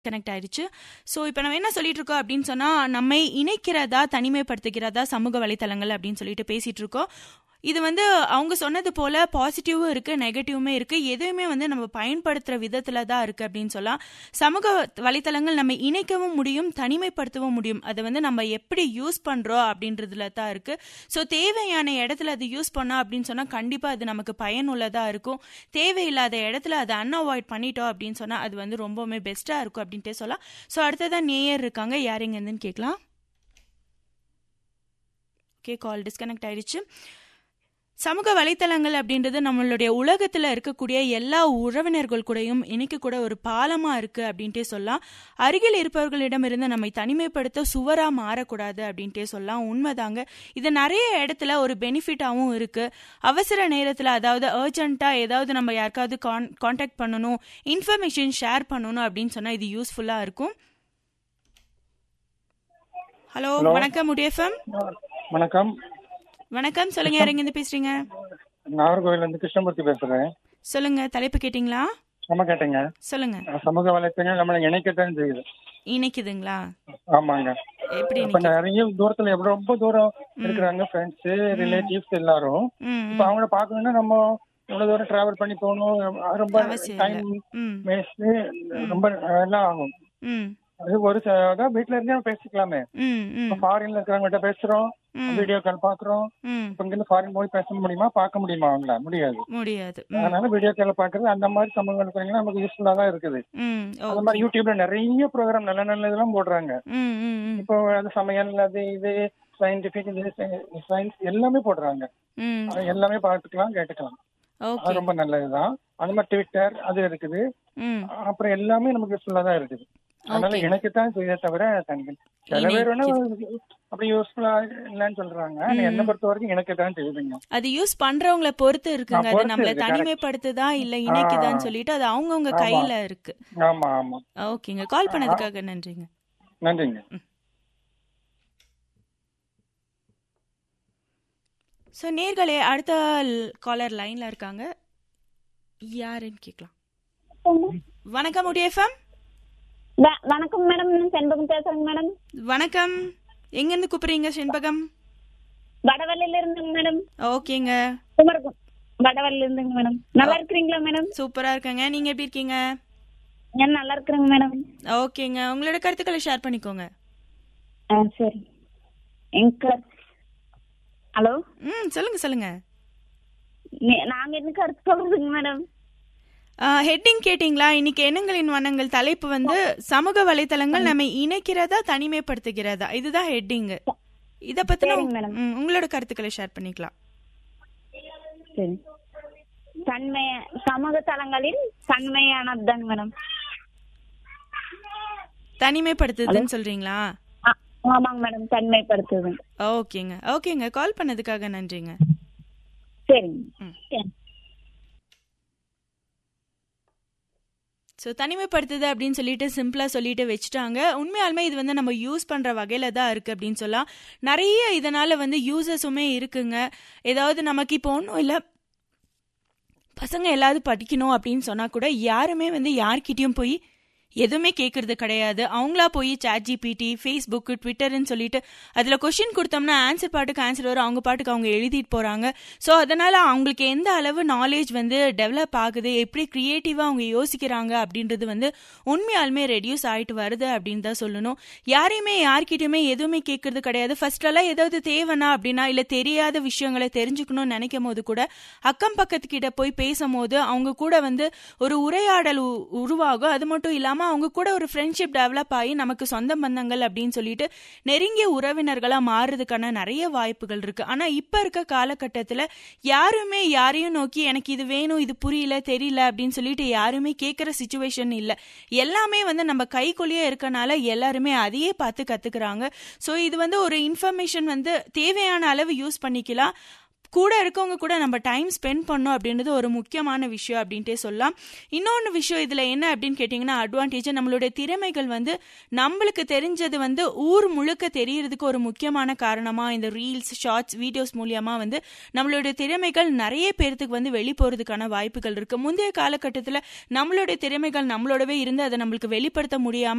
Connect ஆயிடுச்சு so இப்போ நம்ம என்ன சொல்லிட்டு இருக்கோம் அப்படின்னு சொன்னால் நம்மை இணைக்கிறதா தனிமைப்படுத்துகிறதா சமூக வலைத்தளங்கள் அப்படின்னு சொல்லிட்டு பேசிட்டு இருக்கோம் இது வந்து அவங்க சொன்னது போல பாசிட்டிவும் இருக்கு நெகட்டிவுமே இருக்கு எதுவுமே வந்து நம்ம பயன்படுத்துற விதத்துல தான் இருக்கு அப்படின்னு சொல்லலாம் சமூக வலைத்தளங்கள் நம்ம இணைக்கவும் முடியும் தனிமைப்படுத்தவும் முடியும் அதை வந்து நம்ம எப்படி யூஸ் பண்றோம் அப்படின்றதுல தான் இருக்கு ஸோ தேவையான இடத்துல அது யூஸ் பண்ணோம் அப்படின்னு சொன்னா கண்டிப்பா அது நமக்கு பயனுள்ளதா இருக்கும் தேவையில்லாத இடத்துல அதை அன்அவாய்ட் பண்ணிட்டோம் அப்படின்னு சொன்னா அது வந்து ரொம்பவுமே பெஸ்டா இருக்கும் அப்படின்ட்டு சொல்லலாம் ஸோ அடுத்ததான் நேயர் இருக்காங்க யாருங்க இருந்துன்னு கேட்கலாம் ஓகே கால் டிஸ்கனெக்ட் ஆயிடுச்சு சமூக வலைத்தளங்கள் அப்படின்றது நம்மளுடைய உலகத்தில் இருக்கக்கூடிய எல்லா உறவினர்கள் கூடயும் இன்னைக்கு கூட ஒரு பாலமாக இருக்குது அப்படின்ட்டே சொல்லலாம் அருகில் இருப்பவர்களிடமிருந்து நம்மை தனிமைப்படுத்த சுவராக மாறக்கூடாது அப்படின்ட்டே சொல்லலாம் உண்மைதாங்க இது நிறைய இடத்துல ஒரு பெனிஃபிட்டாகவும் இருக்குது அவசர நேரத்தில் அதாவது அர்ஜென்ட்டாக ஏதாவது நம்ம யாருக்காவது கான் காண்டாக்ட் பண்ணணும் இன்ஃபர்மேஷன் ஷேர் பண்ணணும் அப்படின்னு சொன்னால் இது யூஸ்ஃபுல்லாக இருக்கும் ஹலோ வணக்கம் உடிஎஃப்எம் வணக்கம் வணக்கம் சொல்லுங்க யாருங்க இருந்து பேசுறீங்க நாகர்கோவில் இருந்து கிருஷ்ணமூர்த்தி பேசுறேன் சொல்லுங்க தலைப்பு கேட்டிங்களா நம்ம கேட்டேங்க சொல்லுங்க சமூக வலைத்தளங்கள் நம்மளை இணைக்கத்தான் செய்யுது இணைக்குதுங்களா ஆமாங்க எப்படி இப்ப இணைக்குது நிறைய தூரத்துல எப்படி ரொம்ப தூரம் இருக்கிறாங்க ஃப்ரெண்ட்ஸ் ரிலேட்டிவ்ஸ் எல்லாரும் ம் இப்ப அவங்கள பாக்கணும்னா நம்ம இவ்வளவு தூரம் டிராவல் பண்ணி போகணும் ரொம்ப அவசியம் டைம் இல்ல. ம் வேஸ்ட் ரொம்ப எல்லாம் ஆகும் ம் அது ஒரு ச- அதான் வீட்டுல இருந்தே நம்ம பேசிக்கலாமே ம் ம் இப்ப ஃபாரின்ல இருக்கிறவங்ககிட்ட பேசுறோம் ம். வீடியோ கால் பாக்குறோம் ம் இப்ப இங்க இருந்து ஃபாரின் போய் பேச முடியுமா பார்க்க முடியுமா அவங்கள முடியாது முடியாது ம் அதனால வீடியோ கால் பாக்குறது அந்த மாதிரி சமூக வலைத்தளங்கள் நமக்கு யூஸ்ஃபுல்லா தான் இருக்குது ம் ஓ அந்த மாதிரி யூடியூப்ல நிறைய ப்ரோக்ராம் நல்ல நல்ல இதெல்லாம் போடுறாங்க ம் ம் ம் இப்போ அது சமையல் அது இது சயின்டிபிக் இது சயின்ஸ் எல்லாமே போடுறாங்க ம் அது எல்லாமே பார்த்துக்கலாம் கேட்டுக்கலாம் ஓகே அது ரொம்ப நல்லதுதான் அந்த மாதிரி ட்விட்டர் அது இருக்குது ம் அப்புறம் எல்லாமே நமக்கு யூஸ்ஃபுல்லா தான் இருக்குது அதனால Okay. எனக்குத்தான் செய்ய தவிர தனி சில பேர் வேணா அப்படி யூஸ்ஃபுல்லா இல்லைன்னு சொல்றாங்க ஆனா என்னை பொறுத்த வரைக்கும் எனக்கு தான் செய்யுதுங்க அது யூஸ் பண்றவங்கள பொறுத்து இருக்குங்க ஆ, அது பொறுத்து நம்மள இருக்கு, correct. தனிமைப்படுத்துதா இல்ல இணைக்குதான்னு சொல்லிட்டு அது அவங்கவுங்க ஆமா. கையில இருக்கு ஆமா ஆமா ஓகேங்க கால் பண்ணதுக்காக நன்றிங்க நன்றிங்க ஸோ நேர்களே அடுத்த காலர் லைன்ல இருக்காங்க யாருன்னு கேட்கலாம் வணக்கம் உடிஎஃப்எம் வ- வணக்கம் மேடம் நான் செண்பகம் பேசுறேங்க மேடம் வணக்கம் எங்கேருந்து கூப்பிடுறீங்க செண்பகம் வடவள்ளியில இருந்துங்க மேடம் ஓகேங்க குமரகம் வடவள்ளியில இருந்துங்க மேடம் நல்லா இருக்கிறீங்களா மேடம் சூப்பரா இருக்கேங்க நீங்க எப்படி இருக்கீங்க நான் நல்லா இருக்கிறேங்க மேடம் ஓகேங்க உங்களோட கருத்துக்களை ஷேர் பண்ணிக்கோங்க ஆ சரி எங்க ஹலோ ம் சொல்லுங்க சொல்லுங்க நீ- நாங்க என்ன கருத்து சொல்றதுங்க மேடம் ஹெட்டிங் கேட்டிங்களா இன்னைக்கு எண்ணங்களின் வண்ணங்கள் தலைப்பு வந்து சமூக வலைத்தளங்கள் நம்ம இணைக்கிறதா தனிமைப்படுத்துகிறதா இதுதான் ஹெட்டிங் இத பத்தின சரிங்க மேடம். ம், உங்களோட கருத்துக்களை ஷேர் பண்ணிக்கலாம் சரி தன்மை சமூக தளங்களில் தன்மையானதுதாங்க மேடம் தனிமைப்படுத்துதுன்னு சொல்றீங்களா ஆ, ஆமாங்க மேடம் தன்மைப்படுத்துது ஓகேங்க ஓகேங்க கால் பண்ணதுக்காக நன்றிங்க சரிங்க ம். சரி ஸோ தனிமைப்படுத்துது அப்படின்னு சொல்லிட்டு சிம்பிளா சொல்லிட்டு வச்சுட்டாங்க உண்மையாலுமே இது வந்து நம்ம யூஸ் பண்ற வகையில தான் இருக்கு அப்படின்னு சொல்லலாம் நிறைய இதனால வந்து யூசஸுமே இருக்குங்க ஏதாவது நமக்கு இப்போ ஒன்றும் இல்லை பசங்க எல்லாரும் படிக்கணும் அப்படின்னு சொன்னா கூட யாருமே வந்து யார்கிட்டயும் போய் எதுவுமே கேட்கறது கிடையாது அவங்களா போய் சாட் ஜிபிடி ஃபேஸ்புக் ட்விட்டர்னு சொல்லிட்டு அதில் கொஷின் கொடுத்தோம்னா ஆன்சர் பாட்டுக்கு ஆன்சர் வரும் அவங்க பாட்டுக்கு அவங்க எழுதிட்டு போகிறாங்க ஸோ அதனால் அவங்களுக்கு எந்த அளவு நாலேஜ் வந்து டெவலப் ஆகுது எப்படி க்ரியேட்டிவாக அவங்க யோசிக்கிறாங்க அப்படின்றது வந்து உண்மையாலுமே ரெடியூஸ் ஆகிட்டு வருது அப்படின்னு தான் சொல்லணும் யாரையுமே யார்கிட்டயுமே எதுவுமே கேட்கறது கிடையாது ஃபர்ஸ்டெல்லாம் ஏதாவது தேவைனா அப்படின்னா இல்லை தெரியாத விஷயங்களை தெரிஞ்சுக்கணும்னு நினைக்கும் போது கூட அக்கம் பக்கத்துக்கிட்ட போய் பேசும்போது அவங்க கூட வந்து ஒரு உரையாடல் உ- உருவாகும் அது மட்டும் இல்லாம அவங்க கூட ஒரு ஃப்ரெண்ட்ஷிப் டெவலப் ஆகி நமக்கு சொந்த பந்தங்கள் அப்படின்னு சொல்லிட்டு நெருங்கிய உறவினர்களா மாறுறதுக்கான நிறைய வாய்ப்புகள் இருக்கு ஆனா இப்ப இருக்க காலகட்டத்துல யாருமே யாரையும் நோக்கி எனக்கு இது வேணும் இது புரியல தெரியல அப்படின்னு சொல்லிட்டு யாருமே கேட்குற சுச்சுவேஷன் இல்ல எல்லாமே வந்து நம்ம கைக்குள்ளேயே இருக்கனால எல்லாருமே அதையே பார்த்து கத்துக்கிறாங்க ஸோ இது வந்து ஒரு இன்ஃபர்மேஷன் வந்து தேவையான அளவு யூஸ் பண்ணிக்கலாம் கூட இருக்கவங்க கூட நம்ம டைம் ஸ்பெண்ட் பண்ணோம் அப்படின்றது ஒரு முக்கியமான விஷயம் அப்படின்ட்டே சொல்லலாம் இன்னொன்று விஷயம் இதில் என்ன அப்படின்னு கேட்டிங்கன்னா அட்வான்டேஜ் நம்மளுடைய திறமைகள் வந்து நம்மளுக்கு தெரிஞ்சது வந்து ஊர் முழுக்க தெரியறதுக்கு ஒரு முக்கியமான காரணமாக இந்த ரீல்ஸ் ஷார்ட்ஸ் வீடியோஸ் மூலியமாக வந்து நம்மளுடைய திறமைகள் நிறைய பேர்த்துக்கு வந்து வெளி போகிறதுக்கான வாய்ப்புகள் இருக்குது முந்தைய காலகட்டத்தில் நம்மளுடைய திறமைகள் நம்மளோடவே இருந்து அதை நம்மளுக்கு வெளிப்படுத்த முடியாமல்